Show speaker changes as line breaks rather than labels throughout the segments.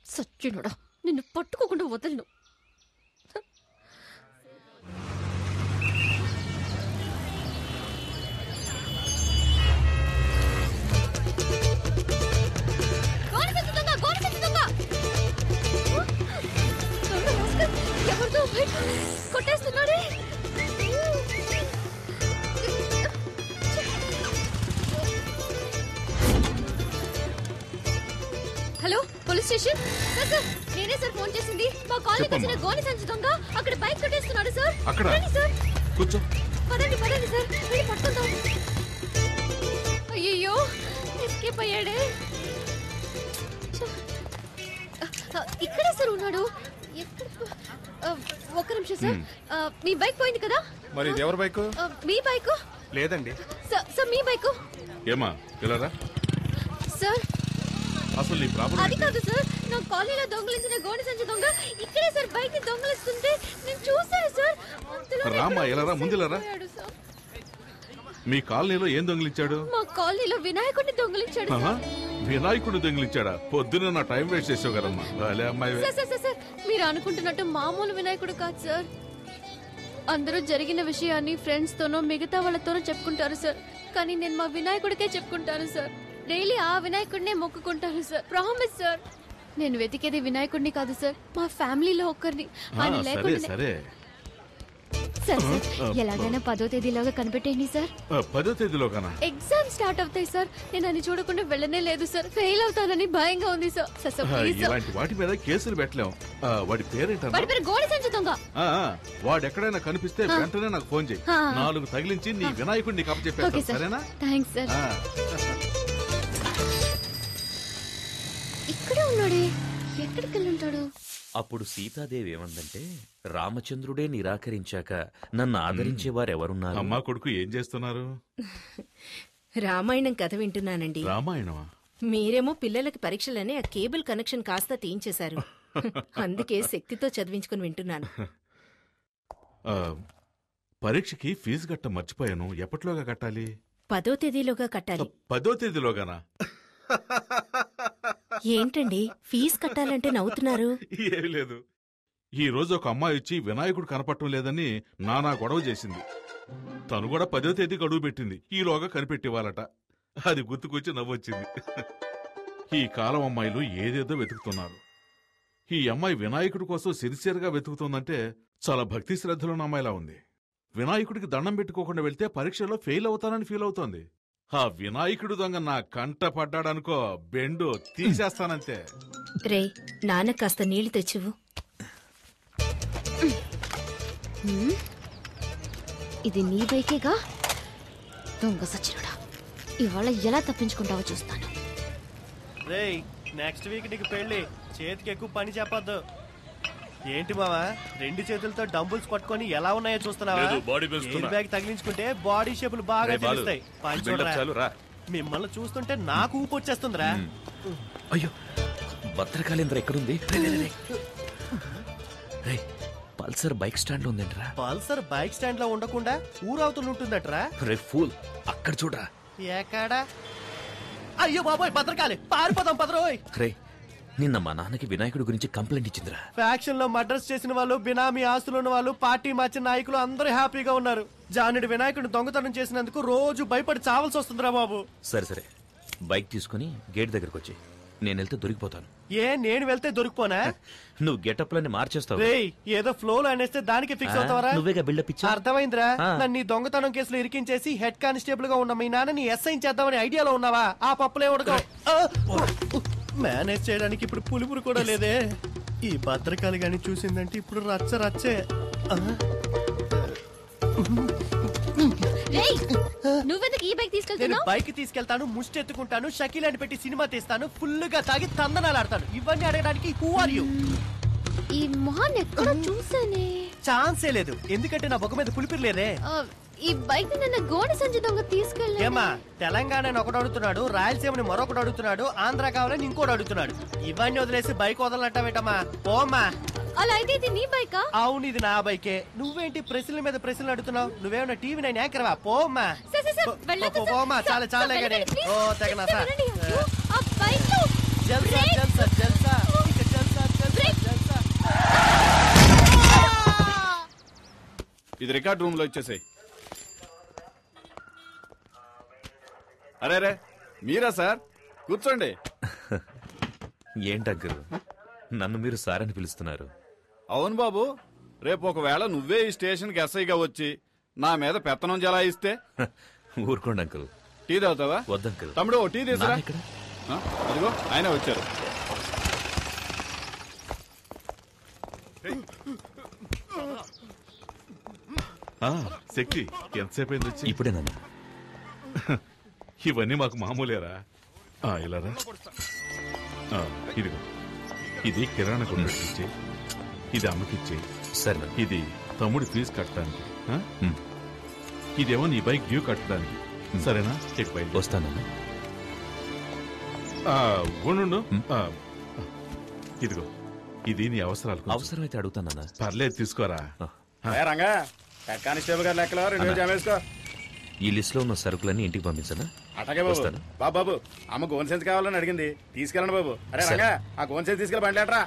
సచ్చినోడా నిన్ను పట్టుకోకుండా వదలను గోనెసంచి దొంగ, గోనెసంచి దొంగ! దొంగ రాస్కల్, ఎవరిదో బయట కొట్టేస్తున్నాడే hello police station sir sir నేనే సార్ ఫోన్ చేసింది మా కాలనీకి వచ్చిన గోని సంచి దొంగ అక్కడ బైక్ కొట్టేస్తున్నాడు సార్
అక్కడ?
రండి సార్
కూర్చో
పదండి పదండి సార్ వెళ్ళి పట్టుకుందాం అయ్యయ్యో ఎస్కేప్ అయ్యాడే ఆ, ఇక్కడే సార్ ఉన్నాడు ఎక్కడ ఆ, ఒక్క నిమిషం సార్ ఆ, మీ బైక్ పోయింది కదా
మరి ఇది ఎవరి బైక్
ఆ, మీ బైక్
లేదండి
సార్ సార్ మీ బైక్
ఏమా ఇలారా
సార్
అసలు నీ ప్రాబ్లం
అది కాదు సార్ నా కాలనీలో దొంగలించిన గోడి సంచి దొంగ ఇక్కడే సార్ బైక్ ని దొంగలిస్తుంటే నేను చూశాను సార్ అంతలోనే
రామ్మా,
ఇక్కడ
ఇలా రా, ముందు ఇలా రా.
పోయాడు సార్.
మీ కాలనీలో ఏం దొంగిలించాడు
మా కాలనీలో వినాయకుడిని దొంగలించాడు
ఆహా,
సార్.
వినాయకుడు దొంగిలించాడా పొద్దున నా టైం వేస్ట్ చేసావు కదమ్మా భలే అమ్మాయి
సార్ సార్ సార్ సార్ మీరు అనుకుంటున్నట్టు మామూలు వినాయకుడు కాదు సార్ అందరూ జరిగిన విషయాన్ని ఫ్రెండ్స్ తోనో మిగతా వాళ్ళతోనో చెప్పుకుంటారు సార్ కానీ నేను మా వినాయకుడికే చెప్పుకుంటాను సార్ డైలీ ఆ వినాయకుడినే మొక్కుకుంటాను సార్ ప్రామిస్ సార్ నేను వెతికేది వినాయకుడిని కాదు సార్ మా ఫ్యామిలీలో ఒక్కరిని
ఆ,
ఆయన
సరే
లేకుండా
సరే
సార్ సార్ ఎలాగైనా పదో తేదీలోగా కనిపెట్టేయండి సార్
ఆ, పదో తేదీలో కనా
ఎగ్జామ్ స్టార్ట్ అవుతాయి సార్ నేను అని చూడకుండా వెళ్ళనే లేదు సార్ ఫెయిల్ అవుతానని భయంగా ఉంది సార్ సార్ సార్
ఆ,
ప్లీజ్ సార్
ఇలాంటి వాటి మీద కేసులు పెట్టలేం ఆ, వాడి పేరేంటన్నా
వాడి పేరు గోడి సంచి దొంగ
ఆ, ఆ, వాడు ఎక్కడైనా కనిపిస్తే వెంటనే నాకు ఫోన్ చేయి
ఆ.
నాలుగు తగిలించి నీ వినాయకుడిని
ఓకే
కప్పచెప్పేస్తాను
సార్
సరేనా
థ్యాంక్స్ సార్
ఆ.
ఇక్కడే ఉన్నాడే ఎక్కడికి వెళ్ళి ఉంటాడు
అప్పుడు సీతాదేవి ఏమందంటే రామచంద్రుడే నిరాకరించాక నన్ను ఆదరించే వారెవరున్నారు
అమ్మా కొడుకు ఏం చేస్తున్నారు
రామాయణం కథ వింటున్నానండి
రామాయణమా
మీరేమో పిల్లలకి పరీక్షలని ఆ కేబుల్ కనెక్షన్ కాస్త తీయించేశారు అందుకే శక్తితో చదివించుకుని వింటున్నాను
ఆ, పరీక్షకి ఫీజు కట్ట మర్చిపోయాను ఎప్పటిలోగా కట్టాలి
పదో తేదీలోగా కట్టాలి
పదో తేదీలోగానా
ఏంటండి ఫీజు కట్టాలంటే నవ్వుతున్నారు
ఏమీ లేదు ఈ రోజు ఒక అమ్మాయి వచ్చి వినాయకుడు కనపడటం లేదని నానా గొడవ చేసింది తను కూడా పదో తేదీ గడువు పెట్టింది ఈలోగా కనిపెట్టివ్వాలట అది గుర్తుకొచ్చి నవ్వొచ్చింది ఈ కాలం అమ్మాయిలు ఏదేదో వెతుకుతున్నారు ఈ అమ్మాయి వినాయకుడి కోసం సిరిసియర్గా వెతుకుతుందంటే చాలా భక్తి శ్రద్ధలున్న అమ్మాయిలా ఉంది వినాయకుడికి దండం పెట్టుకోకుండా వెళ్తే పరీక్షలో ఫెయిల్ అవుతానని ఫీల్ అవుతోంది ఆ వినాయకుడు దొంగ నా కంట పడ్డాడనుకో బెండు తీసేస్తానంతే
రే నాన్న కాస్త నీళ్లు తెచ్చివు
హ్మ్? ఇది నీ బైకేగా దొంగ సచ్చినుడా ఇవాళ ఎలా తప్పించుకుంటావో చూస్తాను
రేయ్ నెక్స్ట్ వీక్ నీకు పెళ్లి చేతికి ఎక్కువ పని చెప్పొద్దు ఏంటి మావా రెండు చేతులతో డంబుల్స్ పట్టుకొని ఎలా ఉన్నాయో చూస్తున్నావా
లేదు, body పెంచుతున్నా.
ఎయిర్ బ్యాగ్ తగిలించుకుంటే బాడీ షేపులు బాగా
రే బాలు,
తెలుస్తాయి పని
build up
చూడరా.
చాలు, రా.
మిమ్మల్ని చూస్తుంటే నాకు ఊపు వచ్చేస్తుందిరా
అయ్యో భద్రకాళేంద్ర ఎక్కడుంది రే, రే, రే, రే. రే పల్సర్ బైక్ స్టాండ్ లో ఉందేంట్రా
పల్సర్ బైక్ స్టాండ్ లో ఉండకుండా ఊరవతలు ఉంటుందట్రా
రే ఫూల్ అక్కడ చూడరా
ఎక్కడా అయ్యో బాబోయ్ భద్రకాలి పారిపోదాం పదరోయ్
రే నిన్న మా నాన్నకి వినాయకుడి గురించి కంప్లైంట్ ఇచ్చిందిరా
ఫ్యాక్షన్ లో మర్డర్స్ చేసిన వాళ్ళు బినామీ ఆస్తులు ఉన్న వాళ్ళు పార్టీ మార్చిన నాయకులు అందరూ హ్యాపీగా ఉన్నారు జానుడి వినాయకుడు దొంగతనం చేసినందుకు రోజు భయపడి చావాల్సి వస్తుందిరా బాబు
సరే సరే బైక్ తీసుకుని గేట్ దగ్గరకు వచ్చి నేను వెళ్తే దొరికిపోతాను
ఏ నేను వెళ్తే దొరికిపోనా
నువ్వు గెటప్ లని మార్చేస్తావు
రేయ్ ఏదో ఫ్లో లో అనేస్తే దానికి ఫిక్స్
ఆ,
అవుతావరా
నువ్వేగా బిల్డప్ ఇచ్చా
అర్థమైందిరా
ఆ.
నన్ను ఈ దొంగతనం కేసులో ఇరికించేసి హెడ్ కానిస్టేబుల్ గా ఉన్న మీ నాన్నని ఎస్ఐ చేద్దామని ఐడియాలో ఉన్నావా ఆ పప్పులే ఉడకవు మేనేజ్ చేయడానికి ఇప్పుడు పులిపురు కూడా లేదే ఈ భద్రకాలి గాని చూసిందంటే ఇప్పుడు రచ్చ రచ్చే ఆ,
రేయ్ నువ్వెందుకు ఈ బైక్
నేను
తీసుకెళ్తున్నావు
బైక్ తీసుకెళ్తాను ముష్టి ఎత్తుకుంటాను షకీల్ అని పెట్టి సినిమా తీస్తాను ఫుల్ గా తాగి తందనాలు ఆడతాను ఇవన్నీ అడగడానికి హూ ఆర్ యూ
ఈ మొహాన్ని ఎక్కడో చూసానే
ఛాన్సే లేదు ఎందుకంటే నా బొక్క మీద పులిపిరి లేదే
ఆ, ఈ బైక్ ని నిన్న గోడ సంచి దొంగ తీసుకెళ్ళి
ఏమా తెలంగాణని ఒకడు అడుగుతున్నాడు రాయలసీమని మరొకడు అడుగుతున్నాడు ఆంధ్ర కావాలని ఇంకోటి అడుగుతున్నాడు ఇవన్నీ వదిలేసి బైక్ వదలనట్టవేటమ్మా పోమ్మా
అలా అయితే ఇది నీ బైకా
అవును ఇది నా బైకే నువ్వేంటి ప్రశ్నల మీద ప్రశ్నలు అడుగుతున్నావు నువ్వేమన్నా టీవీ నైన్ యాంకర్వా పోమ్మా
సార్, సార్, సార్,
పో-
వెళ్ళొద్దు,
పో-
సార్.
పోమ్మా
సార్,
చాలా
సార్,
చాలా
వెళ్ళకండి,
కానీ
ప్లీజ్.
ఓ తెగ
చెప్తే
నసా
వినండి. అయ్యో, ఆ బైక్ లో
జల్సా
బ్రేక్.
జల్సా జల్సా ఇక జల్సా
ఇది రికార్డ్ రూమ్ లో ఇచ్చేసాయి అరే రే మీరా సార్ కూర్చోండి
ఏంటగ్గురు నన్ను మీరు సార్ అని పిలుస్తున్నారు
అవును బాబు రేపు ఒకవేళ నువ్వే ఈ స్టేషన్కి ఎస్ఐగా వచ్చి నా మీద పెత్తనం జలాయిస్తే
ఊరుకోండి అంకుల్
టీ తాగుతావా
వద్దంకుల్
తమ్ముడు ఓ టీ తీసురా
నాన్న ఎక్కడ?
ఆ, అదిగో ఆయన వచ్చారు
ఆ, శక్తి ఎంతసేపు అయింది వచ్చి
ఇప్పుడే నాన్న
ఇవన్నీ మాకు మామూలేరా ఆ, ఇలా రా. ఆ, ఇదిగో ఇది కిరాణా కొనుక్కిచ్చే ఇది అమ్మకిచ్చే
సరే నాన్న
ఇది తమ్ముడి ఫీజు కట్టడానికి ఆ?
ఉమ్.
ఇదేమో నీ బైక్ డ్యూ కట్టడానికి సరేనా చెక్ బైక్
వస్తానన్నా
ఉండు
ఉమ్.
ఆ, ఇదిగో ఇది నీ అవసరాలు కొంచెం.
అవసరమైతే అడుగుతానన్నా
పర్లేదు తీసుకోరా
ఏ రంగా హెడ్ కానిస్టేబుల్ గారు లెక్కలో రెండు వేలు జమ వేసుకో
ఈ లిస్ట్ లో ఉన్న సరుకులన్నీ ఇంటికి పంపించనా
అటగే బాబు
వస్తాను.
బాబు బాబు అమ్మ గోన్ సెన్స్ కావాలని అడిగింది తీసుకెళ్ళండి బాబు అరే
సరే.
రంగా ఆ గోన్ సెన్స్ తీసుకెళ్ళి బండ్లేట్రా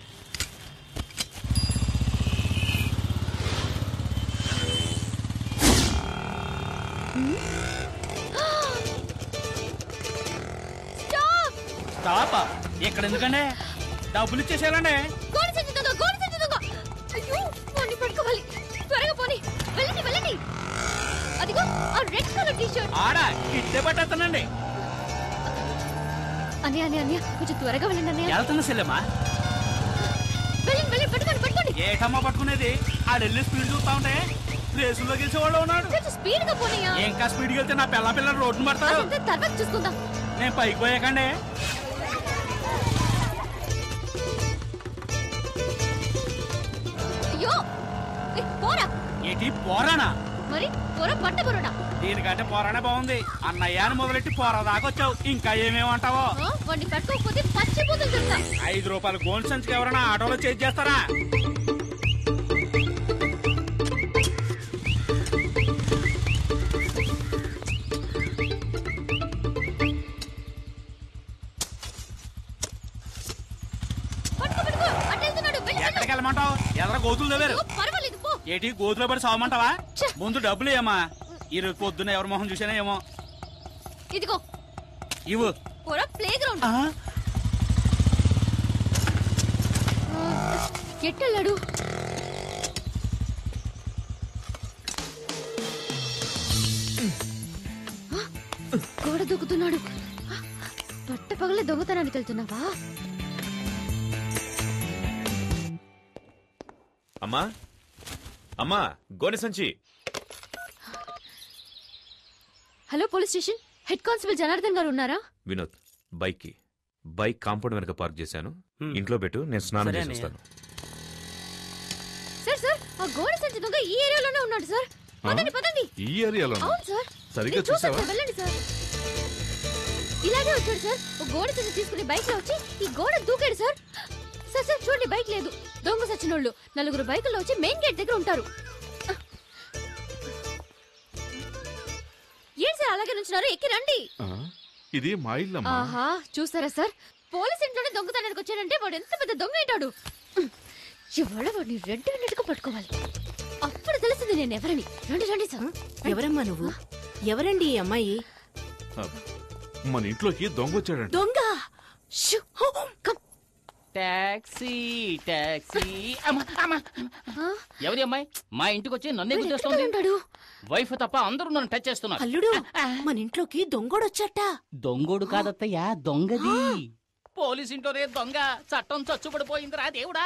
స్టాప్
తాప ఇక్కడ ఎందుకండి డబ్బులు ఇచ్చేసేయాలండి
గోడ సంచి దొంగ గోడ సంచి దొంగ అయ్యో పోనీ పట్టుకోవాలి త్వరగా పోనీ వెళ్ళండి వెళ్ళండి అదిగో ఆ రెడ్ కలర్ టీ షర్ట్
ఆడ ఇట్టే పట్టేస్తానండి
అన్నయ్య అన్నయ్య అన్నయ్య కొంచెం త్వరగా వెళ్ళండి అన్నయ్య
వెళ్తున్నా సెల్లమ్మా
వెళ్ళండి వెళ్ళండి పట్టుకోండి పట్టుకోండి
ఏటమ్మా పట్టుకునేది ఆడెళ్ళి స్పీడ్ చూస్తా ఉంటే రేసుల్లో గెలిచేవాళ్ళు ఉన్నాడు
కొంచెం స్పీడ్ గా పోనీయా
ఇంకా స్పీడ్కి వెళ్తే నా పిల్ల పిల్లలు రోడ్డును పడతారు
అదంతా తర్వాత చూసుకుందాం
నేను పైకి పోయాకండి
అయ్యో ఏ, పోరా
ఏంటి పోరానా
మరి పోరా పట్ట పోరాడా
దీనికంటే పోరానే బాగుంది అన్నయ్య అని మొదలెట్టి పోరా దాకా వచ్చావు ఇంకా ఏమేమంటావో
వాడిని పట్టుకోకపోతే పచ్చి బూతులు తింటా
ఐదు రూపాయలు గోల్డ్ సంచికి ఎవరైనా ఆటోలో చేజ్ చేస్తారా
పట్టుకో పట్టుకో అటు వెళ్తున్నాడు వెళ్ళి వెళ్ళు.
ఎక్కడికి వెళ్ళమంటావు ఎదర గోతులు దేవారు
అయ్యో, పర్వాలేదు పో
ఏటి గోతులో పడి సావమంటావా
ఛే.
ముందు డబ్బులు ఏమా ఈరోజు పొద్దున్న ఎవరి మొహం చూసానా ఏమో
ఇదిగో
ఇవ్వు
పోరా ప్లే గ్రౌండ్ ఎట్టెళ్ళాడు ఆ, గోడ దూకుతున్నాడు పట్ట పగలే దొంగతనానికి వెళ్తున్నావా
అమ్మా అమ్మా గోనె సంచి
hello police station head constable Janardhan garu ఉన్నారా
వినోద్ బైక్ కి బైక్ కాంపౌండ్ వెనక పార్క్ చేశాను ఇంట్లో పెట్టు నేను స్నానం
సరే
చేసి
అన్నయ్య.
వస్తాను
సార్ సార్ ఆ గోడ సంచి దొంగ ఈ ఏరియాలోనే ఉన్నాడు సార్ పదండి పదండి
ఈ ఏరియాలో
అవును సార్
సరిగ్గా
నేను చూసాను
చూసావా
సార్, వెళ్ళండి సార్ ఇలాగే వచ్చాడు సార్ ఒక గోడ సంచి తీసుకుని బైక్ లో వచ్చి ఈ గోడ దూకాడు సార్ సార్ సార్ చూడండి బైక్ లేదు దొంగ సచ్చినోళ్ళు నలుగురు బైకుల్లో వచ్చి మెయిన్ గేట్ దగ్గర ఉంటారు ఏంటి సార్ అలాగే నుంచున్నారు ఎక్కి రండి
ఆ, ఇది మా ఇల్లమ్మా
ఆహా చూసారా సార్ పోలీస్ ఇంట్లోనే దొంగతనానికి వచ్చాడంటే వాడు ఎంత పెద్ద దొంగ ఏంటాడు ఇవాళ వాడిని రెడ్ హ్యాండెడ్గా పట్టుకోవాలి అప్పుడు తెలిసింది నేను ఎవరని రండి రండి సార్
ఎవరమ్మా నువ్వు ఎవరండి ఈ అమ్మాయి
ఆ, మన ఇంట్లోకి దొంగ వచ్చాడంట
దొంగ
షూ, కమ్.
టాక్సీ టాక్సీ అమ్మా, అమ్మా.
ఆ,
ఎవరి అమ్మాయి మా ఇంటికి వచ్చి నన్నే
వీడు
గుర్తొస్తుంది
ఎక్కడ ఉంటాడు
వైఫ్ తప్ప అందరూ నన్ను టచ్ చేస్తున్నారు
అల్లుడు మన ఇంట్లోకి దొంగోడొచ్చట
దొంగోడు కాదత్తయ్యా దొంగది పోలీస్ ఇంటోనే దొంగ చట్టం చచ్చుబడిపోయిందిరా దేవుడా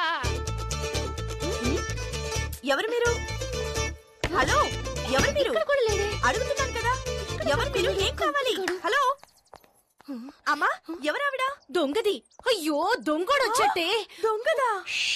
ఎవరు మీరు హలో ఎవరు మీరు
ఇక్కడ కూడా లేదే
అడుగుతున్నాను కదా ఎవరు మీరు ఏం కావాలి హలో అమ్మా ఎవరావిడ
దొంగది అయ్యో దొంగోడొచ్చటే
దొంగదా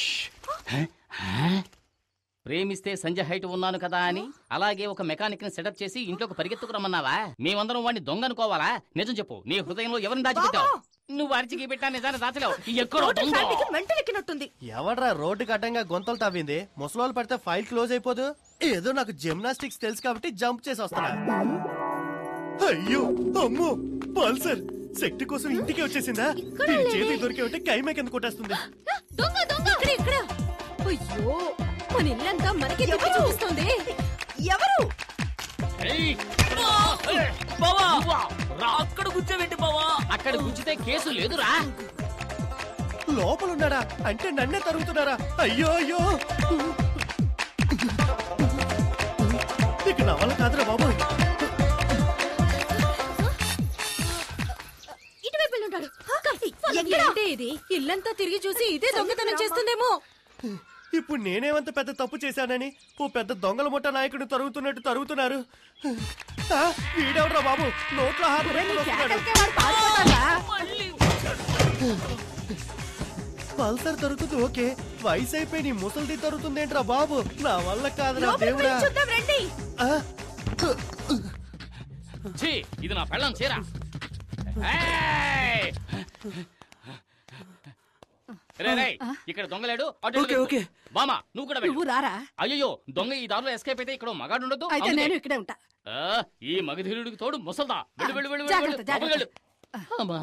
ప్రేమిస్తే సంజయ్ హైట్ ఉన్నాను కదా అని అలాగే ఒక మెకానిక్ ని సెటప్ చేసి ఇంట్లోకి పరిగెత్తుకురమ్మన్నావా మేమందరం వాడిని దొంగ అనుకోవాలా నిజం చెప్పు నీ హృదయంలో ఎవరిని దాచిపెట్టావు నువ్వు అరిచికి పెట్టా నిజాన్ని దాచలేవు ఎక్కడో
టోటల్
దొంగ
ఫ్యామిలీకి మెంటల్ ఎక్కినట్టుంది
ఎవడ్రా రోడ్డుకి అడ్డంగా గొంతలు తవ్వింది ముసలోళ్ళు పడితే ఫైల్ క్లోజ్ అయిపోదు ఏదో నాకు జిమ్నాస్టిక్స్ తెలుసు కాబట్టి జంప్ చేసి వస్తున్నా అయ్యో అమ్మో పల్సర్ శక్తి కోసం ఇంటికి వచ్చేసిందా
ఇక్కడ
దీని
లేదే.
చేతికి దొరికే ఉంటే కైమే కింద కొట్టేస్తుంది
ఆ, దొంగ దొంగ
ఇక్కడ ఇక్కడ అయ్యో మన ఇల్లంతా మనకి దిక్కు చూపిస్తోంది
ఎవరు
ఏయ్!
బావా
నువ్వా? రా.
అక్కడ కూర్చోబెట్టి బావా
అక్కడ గుచ్చితే కేసు లేదురా
లోపల ఉన్నాడా అంటే నన్నే తరుగుతున్నారా అయ్యో అయ్యో ఇక నా వల్ల కాదురా బాబు
ఇటువైపు వెళ్ళి ఉంటాడు
ఏంటి ఇది ఇల్లంతా తిరిగి చూసి ఇదే దొంగతనం చేస్తుందేమో
ఇప్పుడు నేనేమంత పెద్ద తప్పు చేశానని ఓ పెద్ద దొంగల ముఠ నాయకుడు తరుగుతున్నట్టు తరుగుతున్నారు ఆ, వీడెవడ్రా బాబు నోట్లో హార్ట్ రేపులు వస్తున్నాడు. పల్సర్ దొరుకుతుంది ఓకే వయసు అయిపోయి నీ ముసలిది దొరుకుతుందేంట్రా బాబు నా వల్ల కాదురా
లోపలికి
దేవుడా
వెళ్ళి చూద్దాం రండి
ఆ,
ఛీ ఇది నా పెళ్ళం చీర ఏయ్! రే రేయ్, ఇక్కడ దొంగలేడు అటు
ఓకే,
వెళ్ళు.
ఓకే.
బామా నువ్వు కూడా వెళ్ళు.
నువ్వు రారా
అయ్యో దొంగ ఈ దారిలో ఎస్కేప్ అయితే ఇక్కడ మగాడు ఉండదు
అయితే నేను ఇక్కడే ఉంటా
ఈ మగధీరుడికి తోడు ముసల్దా వెళ్ళు వెళ్ళు వెళ్ళు
జాగ్రత్త,
వెళ్ళు,
జాగ్రత్త.
వెళ్ళు అమ్మా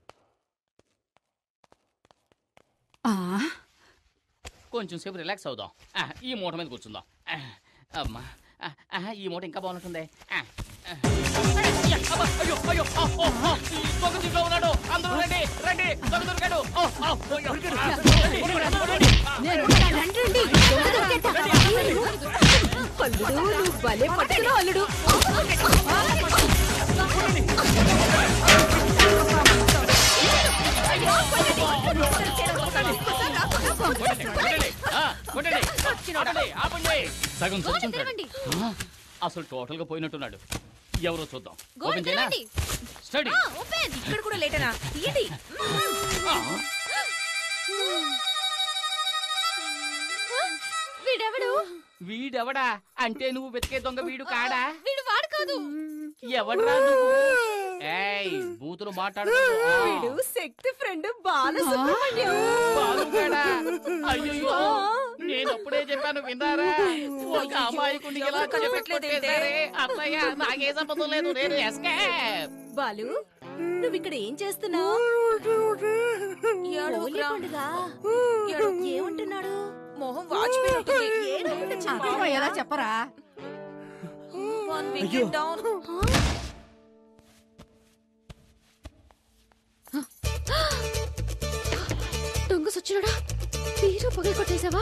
ఆ,
కొంచెం సేపు రిలాక్స్ అవుదాం ఆ, ఈ మూట మీద కూర్చుందాం ఆ, అమ్మా ఆ, ఆ, ఈ మూట ఇంకా బాగుంటుంది ఆ, ఆ. అయ్య, అబ్బా, అయ్యో అయ్యో ఆ, ఓ, ఆ, ఈ దొంగ దీంట్లో ఉన్నాడు అందరూ రండి రండి దొంగ దొరికాడు ఓ, ఆ, అయ్యో, ఆ, రండి, రండి, రండి.
నేను రండి, రండి. దొంగ దొరికేట. అల్లుడు నువ్వు భలే పట్టుకున్నావు అల్లుడు
కొట్టండి, కొట్టండి. ఆ, కొట్టండి. ఆపండి, ఆపండి. సగం
గోడ
చచ్చుంటాడు.
తెరవండి.
ఆ, అసలు టోటల్ గా పోయినట్టున్నాడు ఎవరో చూద్దాం
గోడ
ఓపెన్ చేయనా
తెరవండి.
స్టడీ
ఆ, ఓపెన్ ఇక్కడ కూడా లేటనా తీయండి
వీడెవడు
వీడెవడా అంటే నువ్వు వెతికే దొంగ వీడు కాడా
వీడు వాడు కాదు
ఎవడ్రా నువ్వు ఏయ్ బూతులు మాట్లాడు
వీడు శక్తి ఫ్రెండ్ బాలసుబ్రహ్మణ్యం
బాలుగాడా? అయ్యయ్యో నేను అప్పుడే చెప్పాను విన్నారా ఒక అమాయకుడిని ఇలా
ఎవరు కనిపెట్టలేదేంటే?
చెప్పేసారే. అత్తయ్య నాకే సంబంధం లేదు నేను ఎస్కేప్
బాలు నువ్వు ఇక్కడ ఏం చేస్తున్నావు హోలీ పండుగ ఏమంటున్నాడు
మొహం వాచిపోయినట్టుంది
అర్థమయ్యేలా చెప్పరా
వన్ వీకెండ్ డౌన్
దొంగ సచ్చినడా మీరు పగలు కొట్టేశావా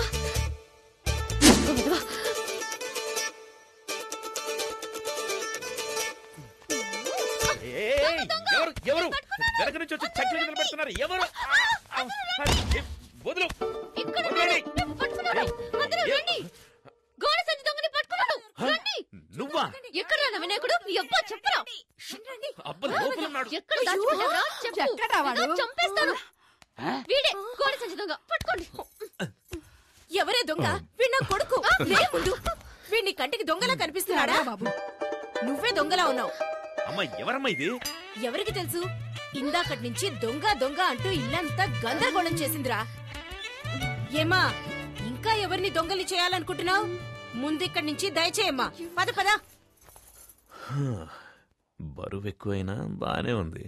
ఎవరు ఎవరు వెనక నుంచి వచ్చి చక్కెర గింజలు పెడుతున్నారు ఎవరు ఆ, ఆ, ఏ, వదులు
ఇక్కడ
వదలండి.
పట్టుకున్నాడు అందరూ రండి గోడ సంచి దొంగని పట్టుకున్నాడు రండి
నువ్వా
ఎక్కడ నా వినాయకుడు ఎవ్వా చెప్పరా
అబ్బ లోపల ఉన్నాడు
ఎక్కడ దాచుకుంటారా చెప్పు
ఎక్కడా వాడు?
లేదా చంపేస్తాను వీడే గోడ సంచి దొంగ పట్టుకోండి
ఎవరే దొంగ వీడు నా కొడుకు లే ముందు వీడిని కంటికి దొంగలా కనిపిస్తున్నాడా
బాబు
నువ్వే దొంగలా ఉన్నావు
అమ్మ ఎవరమ్మా ఇది
ఎవరికి తెలుసు ఇందాకటి నుంచి దొంగ దొంగ అంటూ ఇల్లంతా గందరగోళం చేసిందిరా ఏమా ఇంకా ఎవరిని దొంగలి చేయాలనుకుంటున్నావు ముందిక్కడి నుంచి దయచేయమ్మా పద పద
బరువు ఎక్కువైనా బానే ఉంది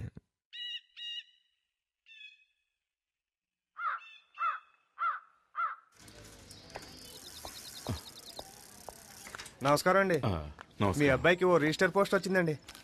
నమస్కారం అండి
ఆ,
మీ
నమస్కారం
అబ్బాయికి ఓ రిజిస్టర్ పోస్ట్ వచ్చిందండి